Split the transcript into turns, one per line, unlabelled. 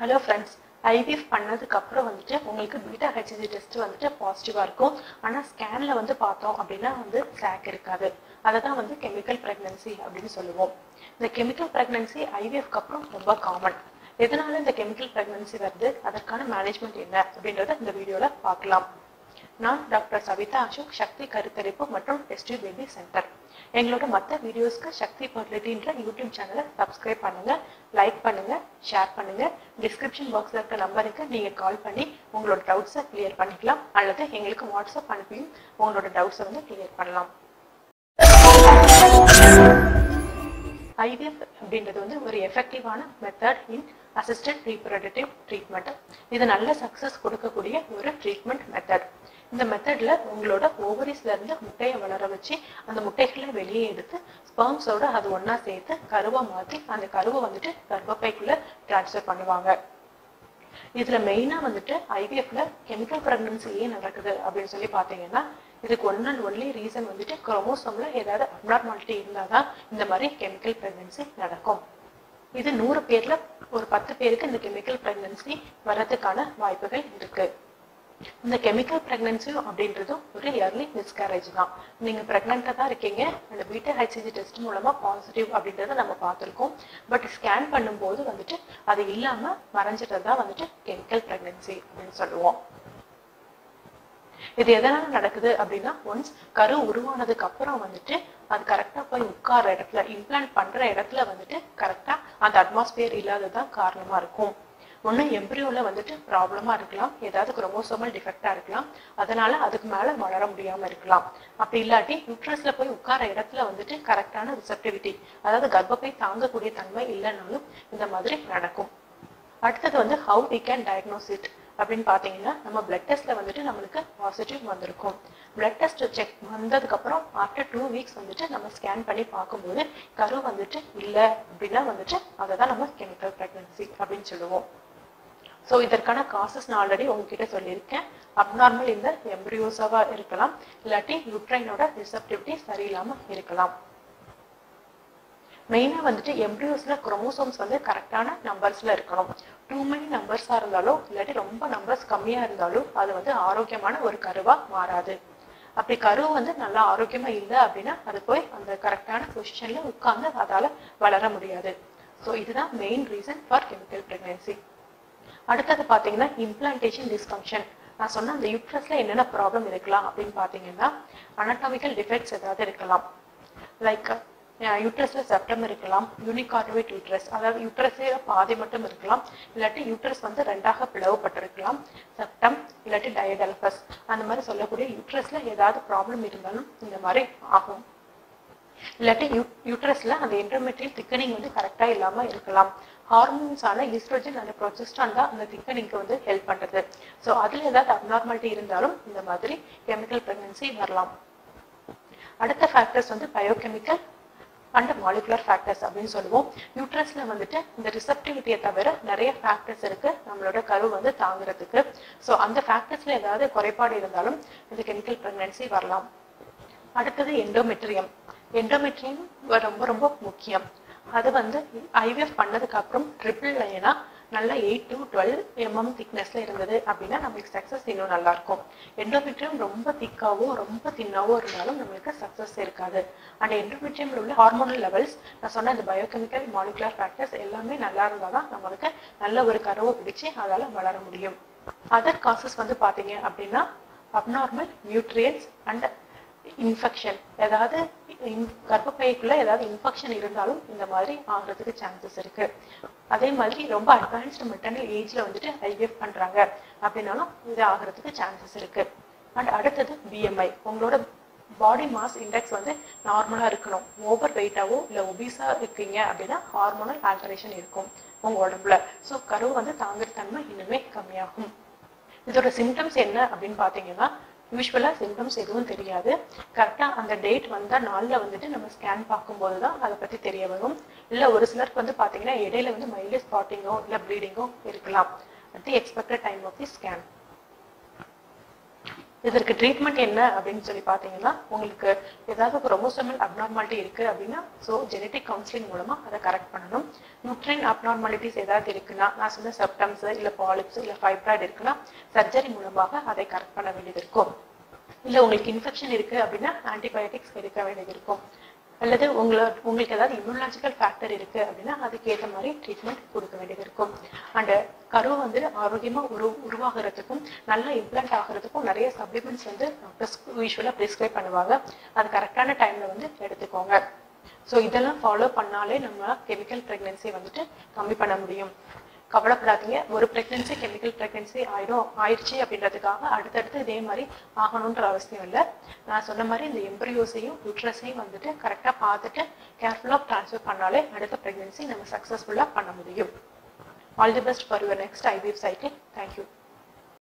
hello friends IVF பண்ணதுக்கு அப்புறம் வந்துட்டு உங்களுக்கு பீட்டா ஹெச்ஜி டெஸ்ட் வந்துட்டு பாசிட்டிவா இருக்கும் ஆனா ஸ்கேன்ல வந்து பார்த்தோம் அப்படின்னா வந்து சாக் இருக்காது அதை தான் வந்து கெமிக்கல் பிரெக்னன்சி அப்படின்னு சொல்லுவோம் இந்த கெமிக்கல் பிரெக்னன்சி ஐவிஎஃப்க்கு அப்புறம் ரொம்ப காமன் எதனால இந்த கெமிக்கல் பிரெக்னன்சி வருது அதற்கான மேனேஜ்மெண்ட் என்ன அப்படின்றத இந்த வீடியோல பார்க்கலாம் நான் டாக்டர் சவிதா அசோக் சக்தி கருத்தரிப்பு மற்றும் டெஸ்டி பேபி சென்டர் எங்களோட மற்ற வீடியோஸ்க்கு சக்தி ஃபர்டிலிட்டின்ற யூடியூப் சேனலை சப்ஸ்கிரைப் பண்ணுங்க லைக் பண்ணுங்க ஷேர் பண்ணுங்க டிஸ்கிரிப்ஷன் பாக்ஸ்ல இருக்க நம்பருக்கு நீங்க கால் பண்ணி உங்களோட டவுட்ஸை கிளியர் பண்ணிக்கலாம் அல்லது எங்களுக்கு வாட்ஸ்அப் அனுப்பியும் உங்களோட டவுட்ஸை வந்து கிளியர் பண்ணலாம் ஐவிஎஃப் அப்படின்றது வந்து ஒரு எஃபெக்டிவான method in assistant reproductive treatment இது நல்ல சக்சஸ் கொடுக்கக்கூடிய ஒரு ட்ரீட்மெண்ட் மெத்தட் இந்த மெத்தட்ல உங்களோட ஓவரிஸ்ல இருந்து முட்டையை வளர வச்சு அந்த முட்டைகளை வெளியே எடுத்து ஸ்பெர்ம்ஸோட அது ஒண்ணா சேர்த்து கருவா மாத்தி அந்த கருவை வந்துட்டு கர்ப்பப்பைக்குள்ள டிரான்ஸ்ஃபர் பண்ணுவாங்க இதுல மெயினா வந்துட்டு ஐவிஎஃப்ல கெமிக்கல் பிரெக்னன்சி ஏன் நடக்குது அப்படின்னு சொல்லி பாத்தீங்கன்னா இதுக்கு ஒன் அண்ட் ஒன்லி ரீசன் வந்துட்டு குரோமோசோம்ல ஏதாவது அப்நார்மாலிட்டி இருந்தாதான் இந்த மாதிரி கெமிக்கல் பிரெக்னன்சி நடக்கும் இது நூறு பேர்ல ஒரு பத்து பேருக்கு இந்த கெமிக்கல் பிரெக்னன்சி வர்றதுக்கான வாய்ப்புகள் இருக்கு இந்த கெமிக்கல் பிரெக்னன்சி அப்படின்றதும் ஒரு இயர்லி மிஸ்கேரேஜ் தான் நீங்க பிரெக்னெண்டா தான் இருக்கீங்க அந்த பீட்டா ஹெச்சிஜி டெஸ்ட் மூலமா பாசிட்டிவ் அப்படின்றத நம்ம பார்த்திருக்கோம் பட் ஸ்கேன் பண்ணும்போது வந்துட்டு அது இல்லாம மறைஞ்சிட்டது தான் வந்துட்டு கெமிக்கல் பிரெக்னன்சி அப்படின்னு சொல்லுவோம் இது எதனால நடக்குது அப்படின்னா ஒன்ஸ் கரு உருவானதுக்கு அப்புறம் வந்துட்டு அது கரெக்டா போய் உட்கார இடத்துல இம்ப்ளான்ட் பண்ற இடத்துல வந்துட்டு கரெக்டா அந்த அட்மாஸ்பியர் இல்லாததான் காரணமா இருக்கும் ஒண்ணு எம்பிரியோல வந்துட்டு ப்ராப்ளமா இருக்கலாம் ஏதாவது குரோமோசோமல் டிஃபெக்டா இருக்கலாம் அதனால அதுக்கு மேல வளர முடியாம இருக்கலாம் அப்படி இல்லாட்டி யூட்ரஸ்ல போய் உட்கார இடத்துல வந்துட்டு கரெக்டான ரிசப்டிவிட்டி அதாவது கர்ப்பப்பை தாங்கக்கூடிய தன்மை இல்லைனாலும் இந்த மாதிரி நடக்கும் அடுத்தது வந்து how we can diagnose it அப்படின்னு பாத்தீங்கன்னா நம்ம பிளட் டெஸ்ட்ல வந்துட்டு நம்மளுக்கு பாசிட்டிவ் வந்திருக்கும் பிளட் டெஸ்ட் செக் வந்ததுக்கு அப்புறம் ஆஃப்டர் டூ வீக்ஸ் வந்துட்டு நம்ம ஸ்கேன் பண்ணி பார்க்கும்போது கரு வந்துட்டு இல்லை அப்படின்னா வந்துட்டு அதை தான் நம்ம கெமிக்கல் பிரெக்னன்சி அப்படின்னு சொல்லுவோம் ஸோ இதற்கான காசஸ் நான் ஆல்ரெடி உங்ககிட்ட சொல்லியிருக்கேன் அப்நார்மல் இந்த எம்ப்ரியோஸாவா இருக்கலாம் இல்லாட்டி யூட்ரைனோட ரிசப்டிவிட்டி சரியில்லாம இருக்கலாம் மெயினா வந்துட்டு எம்ப்ரியோஸ்ல குரோமோசோம்ஸ் வந்து கரெக்டான நம்பர்ஸ்ல இருக்கணும் டூ மெனி நம்பர்ஸா இருந்தாலும் இல்லாட்டி ரொம்ப நம்பர்ஸ் கம்மியா இருந்தாலும் அது வந்து ஆரோக்கியமான ஒரு கருவா மாறாது அப்படி கரு வந்து நல்லா ஆரோக்கியமா இல்லை அப்படின்னா அது போய் அந்த கரெக்டான பொசிஷன்ல உட்கார்ந்து அதால வளர முடியாது ஸோ இதுதான் main reason for chemical pregnancy அடுத்தது பாத்தீங்கன்னா இம்ப்ளான்டேஷன் டிஸ்ஃபங்க்ஷன் நான் சொன்ன அந்த யூட்ரஸ்ல என்னென்ன ப்ராப்ளம் இருக்கலாம் அப்படின்னு பாத்தீங்கன்னா அனட்டாமிக்கல் டிஃபெக்ட்ஸ் ஏதாவது இருக்கலாம் லைக் யூட்ரஸ்ல செப்டம் இருக்கலாம் யூனிகார்வேட் யூட்ரஸ் அதாவது யூட்ரஸே பாதி மட்டும் இருக்கலாம் இல்லாட்டி யூட்ரஸ் வந்து ரெண்டாக பிளவுபட்டிருக்கலாம் செப்டம் இல்லாட்டி டயடல்பஸ் அந்த மாதிரி சொல்லக்கூடிய யூட்ரஸ்ல ஏதாவது ப்ராப்ளம் இருந்தாலும் இந்த மாதிரி ஆகும் இல்லாட்டி யூ யூட்ரஸ்ல அந்த இன்டர்மெட்ரியல் திக்கனிங் வந்து கரெக்டா இல்லாம இருக்கலாம் ஹார்மோன்ஸான ஈஸ்ட்ரோஜன் அந்த ப்ரொஜெஸ்ட்ரான் தான் அந்த திக்கனிங்க்கு வந்து ஹெல்ப் பண்றது ஸோ அதுல ஏதாவது அப்நார்மாலிட்டி இருந்தாலும் இந்த மாதிரி கெமிக்கல் பிரெக்னன்சி வரலாம் அடுத்த ஃபேக்டர்ஸ் வந்து பயோகெமிக்கல் அண்ட் மாலிகுலர் ஃபேக்டர்ஸ் அப்படின்னு சொல்லுவோம் யூட்ரஸ்ல வந்துட்டு இந்த ரிசப்டிவிட்டியை தவிர நிறைய ஃபேக்டர்ஸ் இருக்கு நம்மளோட கரு வந்து தாங்குறதுக்கு ஸோ அந்த ஃபேக்டர்ஸ்ல ஏதாவது குறைபாடு இருந்தாலும் இந்த கெமிக்கல் பிரெக்னன்சி வரலாம் அடுத்தது எண்டோமெட்ரியம் எண்டோமெட்ரியம் ரொம்ப ரொம்ப முக்கியம் அது வந்து ஐவிஎஃப் பண்ணதுக்கு அப்புறம் ட்ரிபிள் லைனா நல்லா எயிட் டு டுவெல் எம்எம் திக்னஸ்ல இருந்தது அப்படின்னா நம்மளுக்கு சக்சஸ் இன்னும் நல்லா இருக்கும் எண்டோமெட்ரியம் ரொம்ப திக்காவோ ரொம்ப தின்னாவோ இருந்தாலும் நம்மளுக்கு சக்சஸ் இருக்காது அண்ட் எண்டோமெட்ரியம்ல உள்ள ஹார்மோனல் லெவல்ஸ் நான் சொன்ன இந்த பயோகெமிக்கல் மாலிகுலர் ஃபேக்டர்ஸ் எல்லாமே நல்லா இருந்தால் தான் நம்மளுக்கு நல்ல ஒரு கருவை பிடிச்சு அதால வளர முடியும் அதர் காசஸ் வந்து பாத்தீங்க அப்படின்னா அப்நார்மல் நியூட்ரியன்ஸ் அண்ட் இன்ஃபெக்ஷன் ஏதாவது கர்ப்பப்பைக்குள்ள ஏதாவது இன்ஃபெக்ஷன் இருந்தாலும் இந்த மாதிரி ஆகிறதுக்கு சான்சஸ் இருக்கு அதே மாதிரி ரொம்ப அட்வான்ஸ்டு மெட்டர்னல் ஏஜ்ல வந்துட்டு ஐவிஎஃப் பண்றாங்க அப்படின்னாலும் இது ஆகிறதுக்கு சான்சஸ் இருக்கு அண்ட் அடுத்தது பிஎம்ஐ உங்களோட பாடி மாஸ் இண்டெக்ஸ் வந்து நார்மலா இருக்கணும் ஓவர் வெயிட்டாவோ இல்ல ஒபிஸா இருக்கீங்க அப்படின்னா ஹார்மோனல் ஆல்டரேஷன் இருக்கும் உங்க உடம்புல ஸோ கருவு வந்து தாங்குற தன்மை இன்னுமே கம்மியாகும் இதோட சிம்டம்ஸ் என்ன அப்படின்னு பாத்தீங்கன்னா யூஸ்வலாக சிம்டம்ஸ் எதுவும் தெரியாது கரெக்டாக அந்த டேட் வந்த நாளில் வந்துட்டு நம்ம ஸ்கேன் பார்க்கும்போது தான் அதை பற்றி தெரிய வரும் இல்லை ஒரு சிலருக்கு வந்து பார்த்தீங்கன்னா இடையில வந்து மைல்டு ஸ்பாட்டிங்கோ இல்லை ப்ளீடிங்கோ இருக்கலாம் at the expected time of the scan இதற்கு ட்ரீட்மெண்ட் என்ன அப்படின்னு சொல்லி பார்த்தீங்கன்னா உங்களுக்கு ஏதாவது குரோமோசோமல் அப்நார்மாலிட்டி இருக்கு அப்படின்னா ஸோ ஜெனட்டிக் கவுன்சிலிங் மூலமா அதை கரெக்ட் பண்ணணும் நியூட்ரின் அப்நார்மாலிட்டிஸ் ஏதாவது இருக்குன்னா நான் சொன்ன செப்டம்ஸ் இல்லை பாலிப்ஸ் இல்லை ஃபைப்ராய்டு இருக்குன்னா சர்ஜரி மூலமாக அதை கரெக்ட் பண்ண வேண்டியது இருக்கும் இல்லை உங்களுக்கு இன்ஃபெக்ஷன் இருக்கு அப்படின்னா ஆன்டிபயோட்டிக்ஸ் எடுக்க வேண்டியது இருக்கும் அல்லது உங்களை உங்களுக்கு ஏதாவது இம்யூனாலஜிக்கல் ஃபேக்டர் இருக்கு அப்படின்னா அதுக்கு ஏற்ற மாதிரி ட்ரீட்மெண்ட் கொடுக்க வேண்டியது இருக்கும் அண்ட் கரு வந்து ஆரோக்கியமா உரு உருவாகிறதுக்கும் நல்ல இம்ப்ளான்ட் ஆகிறதுக்கும் நிறைய சப்ளிமெண்ட்ஸ் வந்து யூஸ்வலாக ப்ரிஸ்கிரைப் பண்ணுவாங்க அது கரெக்டான டைம்ல வந்து எடுத்துக்கோங்க ஸோ இதெல்லாம் ஃபாலோ பண்ணாலே நம்ம கெமிக்கல் ப்ரெக்னென்சி வந்துட்டு கம்மி பண்ண முடியும் கவலைப்படாதீங்க ஒரு ப்ரெக்னென்சி கெமிக்கல் ப்ரெக்னென்சி ஆயிடும் ஆயிடுச்சு அப்படின்றதுக்காக அடுத்தடுத்து இதே மாதிரி ஆகணுன்ற அவசியம் இல்லை நான் சொன்ன மாதிரி இந்த எம்பரியோஸையும் யூட்ரஸையும் வந்துட்டு கரெக்டாக பார்த்துட்டு கேர்ஃபுல்லாக ட்ரான்ஸ்ஃபர் பண்ணாலே அடுத்த ப்ரெக்னென்சி நம்ம சக்ஸஸ்ஃபுல்லாக பண்ண முடியும் all the best for your next IVF cycle thank you